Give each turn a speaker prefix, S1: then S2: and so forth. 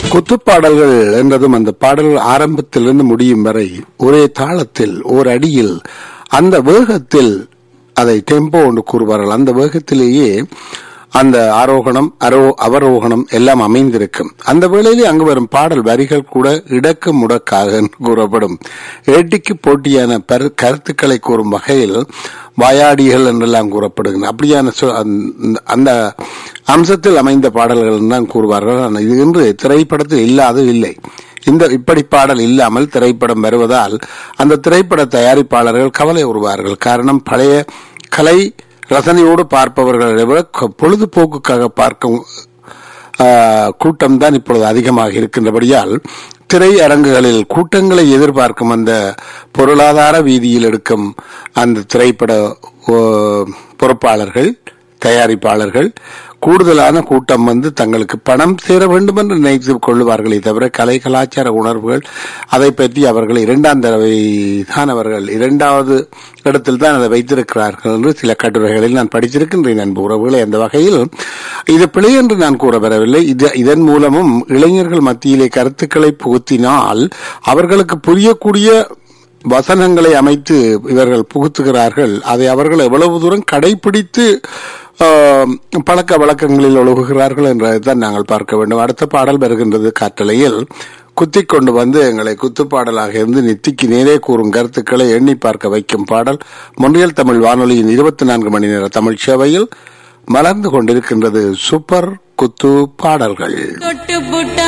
S1: குத்துப்பாடல்கள் என்றதும் அந்த பாடல் ஆரம்பத்திலிருந்து முடியும் வரை ஒரே தாளத்தில் ஓர் அடியில் அந்த வேகத்தில் அதை டெம்போ என்று கூறுவார்கள் அந்த வேகத்திலேயே அந்த ஆரோகணம் அரோ அவரோகணம் எல்லாம் அமைந்திருக்கும் அந்த வேளையிலே அங்கு வரும் பாடல் வரிகள் கூட இடக்கு முடக்காக என்று கூறப்படும் ஏட்டிக்கு போட்டியான பரு- கருத்துக்களை கூறும் வகையில் வாயாடிகள் என்றெல்லாம் கூறப்படுகின்றன அப்படியான சொ- அந்த- அந்த அம்சத்தில் அமைந்த பாடல்கள் தான் கூறுவார்கள் ஆனால் இது இன்று திரைப்படத்தில் இல்லாது இல்லை இந்த இப்படி பாடல் இல்லாமல் திரைப்படம் வருவதால் அந்த திரைப்பட தயாரிப்பாளர்கள் கவலை உருவார்கள் காரணம் பழைய கலை ரசனையோடு பார்ப்பவர்களை விட கொ- பொழுதுபோக்குக்காக பார்க்கும் கூட்டம் தான் இப்பொழுது அதிகமாக இருக்கின்றபடியால் திரையரங்குகளில் கூட்டங்களை எதிர்பார்க்கும் அந்த பொருளாதார வீதியில் எடுக்கும் அந்த திரைப்பட ஓ, பொறுப்பாளர்கள் தயாரிப்பாளர்கள் கூடுதலான கூட்டம் வந்து தங்களுக்கு பணம் சேர வேண்டும் என்று நினைத்து கொள்ளுவார்களே தவிர கலை கலாச்சார உணர்வுகள் அதை பற்றி அவர்கள் இரண்டாம் தடவை தான் அவர்கள் இரண்டாவது இடத்தில் தான் அதை வைத்திருக்கிறார்கள் என்று சில கட்டுரைகளில் நான் படித்திருக்கின்றேன் அன்பு உறவுகளை அந்த வகையில் இது பிழை என்று நான் கூற வரவில்லை இது இதன் மூலமும் இளைஞர்கள் மத்தியிலே கருத்துக்களை புகுத்தினால் அவர்களுக்கு புரியக்கூடிய வசனங்களை அமைத்து இவர்கள் புகுத்துகிறார்கள் அதை அவர்கள் எவ்வளவு தூரம் கடைபிடித்து ஆம், பழக்க வழக்கங்களில் ஒழுகுகிறார்கள் என்றதைத்தான் நாங்கள் பார்க்க வேண்டும் அடுத்த பாடல் வருகின்றது காற்றலையில் குத்திக் கொண்டு வந்து எங்களை குத்துப்பாடலாக இருந்து நெத்திக்கு நேரே கூறும் கருத்துக்களை எண்ணி பார்க்க வைக்கும் பாடல் மொன்றியல் தமிழ் வானொலியின் இருபத்தி நான்கு மணி நேர தமிழ் சேவையில் மலர்ந்து கொண்டிருக்கின்றது சூப்பர் குத்து பாடல்கள்
S2: தொட்டு புட்டா